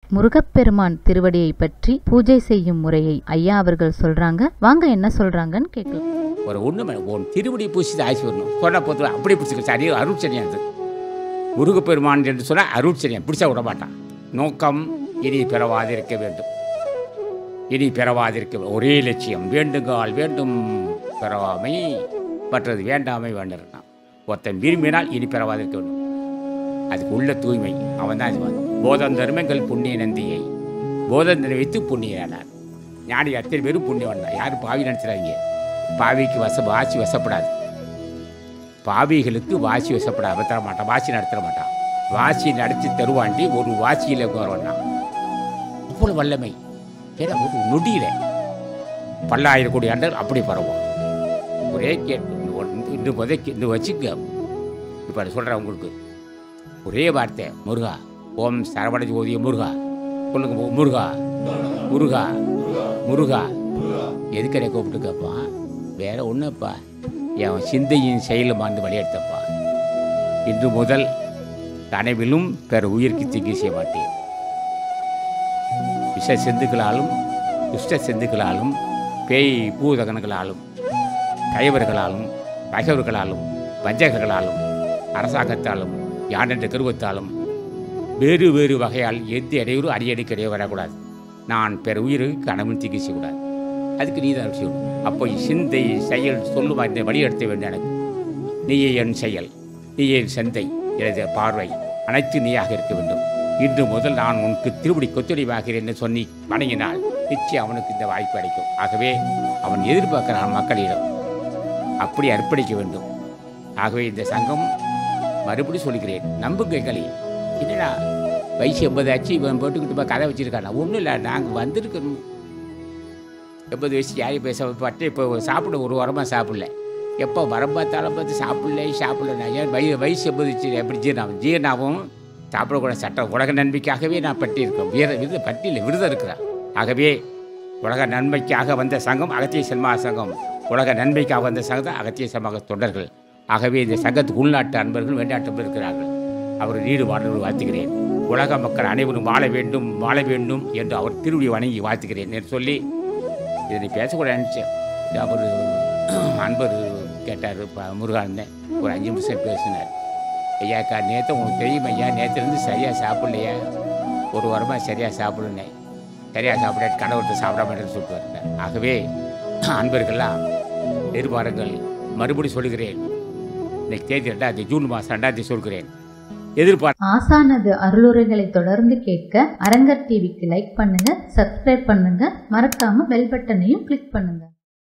முருகப்பெருமான் திருவடியை பற்றி பூஜை செய்யும் முறையை ஐயா அவர்கள் சொல்றாங்க வாங்க என்ன சொல்றாங்கன்னு கேட்கலாம் ஒரு ஒன்றுமே உன் திருவடி பூசி ஆசி வரணும் சொன்ன பொறுத்து அப்படியே பிடிச்சிக்க சரி அருட்சனியம் அது முருகப்பெருமான் என்று சொன்னால் அருட்சனியம் பிடிச்சா விட மாட்டான் நோக்கம் இனி பிறவாதிருக்க வேண்டும் இனி பிறவாதிருக்க வே- ஒரே லட்சியம் வேண்டுங்கால் வேண்டும் பிறவாமை மற்றது வேண்டாமை வேண்டிருக்கான் ஒருத்தன் விரும்பினால் இனி பிறவாதிருக்க வேண்டும் அதுக்கு உள்ள தூய்மை அவன் தான் இது போதம் தர்மங்கள் புண்ணிய நந்தியை போதந்தனை வைத்து புண்ணியனார் ஞானி அத்தனை பேரும் புண்ணியவன் தான் யாரும் பாவி நினச்சிடாதீங்க பாவிக்கு வச வாசி வசப்படாது பாவிகளுக்கு வாசி வசப்படாது அவன் தர மாட்டான் வாசி நடத்த மாட்டான் வாசி நடத்தி தருவாண்டி ஒரு வாசியில் வருவான் அவ்வளோ வல்லமை ஏன்னா ஒரு நொடியில பல்லாயிரம் கோடி ஆண்டர் அப்படி பரவும் ஒரே கே இந்த முதக்கி இந்த வச்சுக்க இப்போ சொல்கிறேன் உங்களுக்கு ஒரே வார்த்தை முருகா ஓம் சரவண ஜோதிய முருகா சொல்லுங்க மு- முருகா முருகா முருகா எதுக்கடை கூப்பிட்டு கேட்பான் வேற ஒன்றுப்பா என் சிந்தையின் செயலும் ஆண்டு வழியெடுத்தப்பா இன்று முதல் கனவிலும் பிற உயிருக்கு தீங்கு செய்ய மாட்டேன் விஷ சிந்துக்களாலும் துஷ்ட சிந்துக்களாலும் பேய் பூதகன்களாலும் கைவர்களாலும் பகைவர்களாலும் வஞ்சகர்களாலும் அரசாங்கத்தாலும் யானென்ற கருவத்தாலும் வேறு வேறு வகையால் எந்த இடையூறு அடியடிக்கு இடையே வரக்கூடாது நான் பிற உயிருக்கு கணவன் தீங்கு செய்யக்கூடாது அதுக்கு நீ தான் செய்யணும் அப்போ சிந்தை செயல் சொல்லுமா இந்த வழியெடுத்த வேண்டும் எனக்கு நீயே என் செயல் நீயே என் சிந்தை எனது பார்வை அனைத்து நீயாக இருக்க வேண்டும் இன்று முதல் நான் உனக்கு திருப்படி கொத்தடிவாகிறேன் என்று சொல்லி வணங்கினால் நிச்சயம் அவனுக்கு இந்த வாய்ப்பு அளிக்கும் ஆகவே அவன் எதிர்பார்க்கிறான் மக்களிடம் அப்படி அர்ப்பணிக்க வேண்டும் ஆகவே இந்த சங்கம் மறுபடி சொல்கிறேன் நம்புங்க களி என்னடா வயசு எண்பதாச்சு இவன் போட்டுக்கிட்டு போய் கதை வச்சிருக்கானா ஒன்றும் இல்லை நாங்கள் வந்திருக்கணும் எண்பது வயசு யாரையும் பேச பட்டு இப்போ சாப்பிட ஒரு வாரமாக சாப்பிடல எப்போ வரம் பார்த்தாலும் பார்த்து சாப்பிடல சாப்பிடல ஏன் வய வயசு எண்பது வச்சு எப்படி ஜீரணம் ஜீரணாவும் சாப்பிடக்கூட சட்டம் உலக நன்மைக்காகவே நான் பட்டி இருக்கேன் வீர விருது பட்டியில் விருதம் இருக்கிறேன் ஆகவே உலக நன்மைக்காக வந்த சங்கம் அகத்திய சன்மா சங்கம் உலக நன்மைக்காக வந்த சங்கம் தான் அகத்திய சமூக தொண்டர்கள் ஆகவே இந்த சங்கத்துக்கு உள்நாட்டு அன்பர்கள் வெளிநாட்டு இருக்கிறார்கள் அவர் நீடு வாழ்ந்து வாழ்த்துகிறேன் உலக மக்கள் அனைவரும் வாழ வேண்டும் வாழ வேண்டும் என்று அவர் திருவிழி வணங்கி வாழ்த்துகிறேன் என்று சொல்லி இதை பேசக்கூட நினச்சேன் அவர் அன்பர் கேட்டார் முருகானந்தன் ஒரு அஞ்சு நிமிஷம் பேசினார் ஐயாக்கா நேற்று உங்களுக்கு தெரியும் ஐயா நேற்றுலேருந்து சரியாக சாப்பிடலையா ஒரு வாரமாக சரியாக சாப்பிடுனேன் சரியாக சாப்பிட கணவர்கிட்ட சாப்பிட மாட்டேன்னு சொல்லிட்டு வரேன் ஆகவே அன்பர்கள்லாம் எதிர்பாருங்கள் மறுபடி சொல்கிறேன் இன்னைக்கு தேதி ரெண்டாயிரத்தி ஜூன் மாதம் ரெண்டாயிரத்தி சொல்கிறேன் எதிர்பார்த்து ஆசானது அருளுரைகளை தொடர்ந்து கேட்க அரங்கர் டிவிக்கு லைக் பண்ணுங்க சப்ஸ்கிரைப் பண்ணுங்க மறக்காம பெல் பட்டனையும் கிளிக் பண்ணுங்க